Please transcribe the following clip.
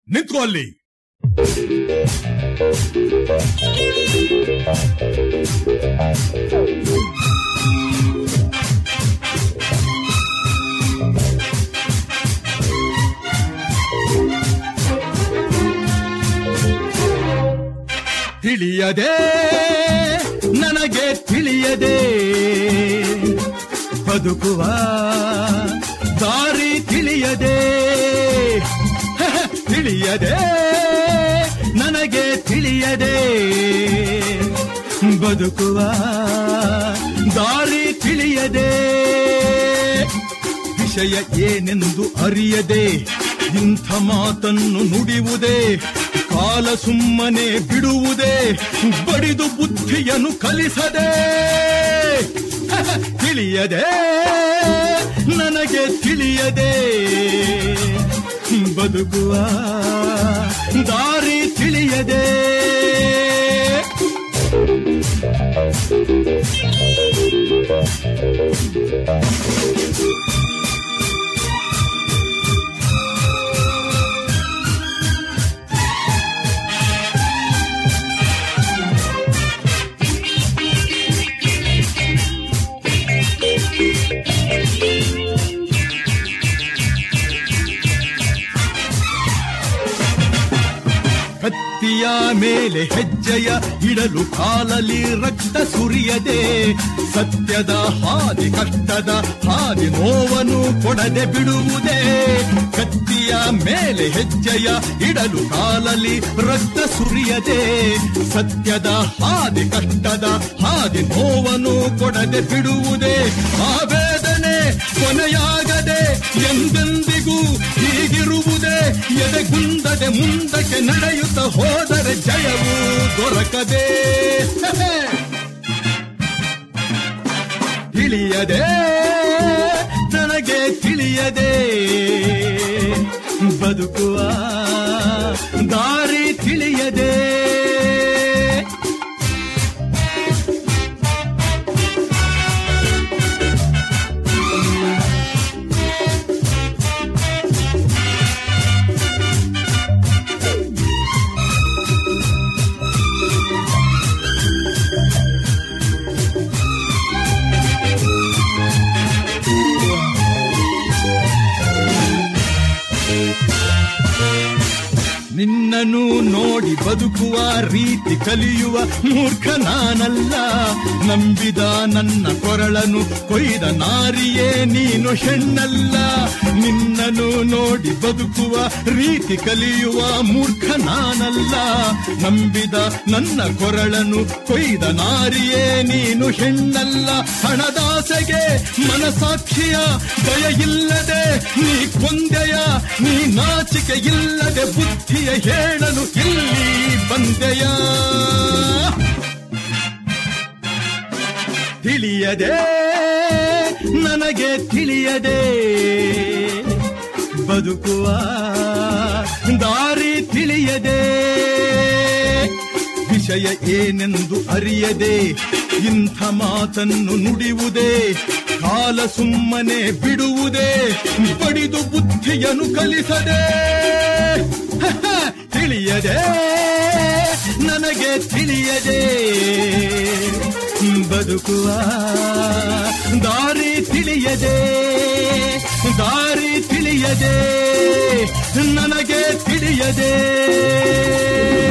ನಿಂತ್ಕೋ ಅಲ್ಲಿ ತಿಳಿಯದೆ ನನಗೆ ತಿಳಿಯದೆ ಬದುಕುವ ದಾರಿ ತಿಳಿಯದೆ ತಿಳಿಯದೆ ನನಗೆ ತಿಳಿಯದೆ ಬದುಕುವ ದಾರಿ ತಿಳಿಯದೆ ವಿಷಯ ಏನೆಂದು ಅರಿಯದೆ ಇಂಥ ಮಾತನ್ನು ನುಡಿಯುವುದೇ ಕಾಲ ಸುಮ್ಮನೆ ಬಿಡುವುದೇ ಬಡಿದು ಬುದ್ಧಿಯನ್ನು ಕಲಿಸದೆ ತಿಳಿಯದೆ ನನಗೆ ತಿಳಿಯದೆ ಬದುಕುವ ದಾರಿ ತಿಳಿಯದೆ ಕತ್ತಿಯ ಮೇಲೆ ಹೆಜ್ಜೆಯ ಇಡಲು ಕಾಲಲ್ಲಿ ರಕ್ತ ಸುರಿಯದೆ ಸತ್ಯದ ಹಾದಿ ಕಷ್ಟದ ಹಾದಿ ನೋವನ್ನು ಕೊಡದೆ ಬಿಡುವುದೇ ಕತ್ತಿಯ ಮೇಲೆ ಹೆಜ್ಜೆಯ ಇಡಲು ಕಾಲಲ್ಲಿ ರಕ್ತ ಸುರಿಯದೆ ಸತ್ಯದ ಹಾದಿ ಕಷ್ಟದ ಹಾದಿ ನೋವನ್ನು ಕೊಡದೆ ಬಿಡುವುದೇ ಆ ವೇದನೆ ಕೊನೆಯಾಗದೆ ಎಂದೆಂದಿಗೂ ಹೀಗಿರುವುದೇ ಎದೆಗುಂದದೆ ಮುಂದಕ್ಕೆ ನಡೆಯುತ್ತ ಹೋದರೆ ಜಯವು ದೊರಕದೆ ತಿಳಿಯದೆ ನನಗೆ ತಿಳಿಯದೆ ಬದುಕುವ ದಾರಿ ತಿಳಿಯದೆ ನಿನ್ನನ್ನು ನೋಡಿ ಬದುಕುವ ರೀತಿ ಕಲಿಯುವ ಮೂರ್ಖ ನಾನಲ್ಲ ನಂಬಿದ ನನ್ನ ಕೊರಳನು ಕೊಯ್ದ ನಾರಿಯೇ ನೀನು ಹೆಣ್ಣಲ್ಲ ನಿನ್ನನ್ನು ನೋಡಿ ಬದುಕುವ ರೀತಿ ಕಲಿಯುವ ಮೂರ್ಖ ನಾನಲ್ಲ ನಂಬಿದ ನನ್ನ ಕೊರಳನು ಕೊಯ್ದ ನಾರಿಯೇ ನೀನು ಹೆಣ್ಣಲ್ಲ ಹಣದಾಸೆಗೆ ಮನಸಾಕ್ಷಿಯ ದಯ ಇಲ್ಲದೆ ನೀ ಕೊಂದೆಯ ನೀ ನಾಚಿಕೆ ಇಲ್ಲದೆ ಬುದ್ಧಿಯ ಹೇಳಲು ಇಲ್ಲಿ ಬಂದೆಯ ತಿಳಿಯದೆ ನನಗೆ ತಿಳಿಯದೆ ಬದುಕುವ ದಾರಿ ತಿಳಿಯದೆ ವಿಷಯ ಏನೆಂದು ಅರಿಯದೆ ಇಂಥ ಮಾತನ್ನು ನುಡಿಯುವುದೇ ಕಾಲ ಸುಮ್ಮನೆ ಬಿಡುವುದೇ ಬಡಿದು ಬುದ್ಧಿಯನ್ನು ಕಲಿಸದೆ ತಿಳಿಯದೆ ನನಗೆ ತಿಳಿಯದೆ ಬದುಕುವ ದಾರಿ ತಿಳಿಯದೆ ದಾರಿ ತಿಳಿಯದೆ ನನಗೆ ತಿಳಿಯದೆ